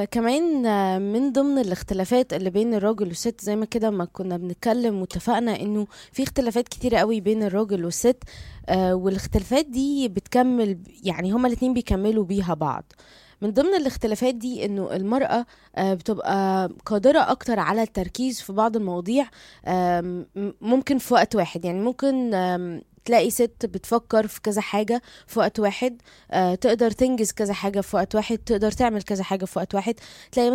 كمان آه، من ضمن الاختلافات اللي بين الراجل والست زي ما كده ما كنا بنتكلم واتفقنا انه في اختلافات كتيرة قوي بين الراجل والست آه، والاختلافات دي بتكمل ب- يعني هما الاتنين بيكملوا بيها بعض من ضمن الاختلافات دي انه المرأة آه، بتبقى قادرة اكتر على التركيز في بعض المواضيع آم، م- ممكن في وقت واحد يعني ممكن آم، تلاقي ست بتفكر في كذا حاجة في وقت واحد آه، تقدر تنجز كذا حاجة في وقت واحد تقدر تعمل كذا حاجة في وقت واحد تلاقي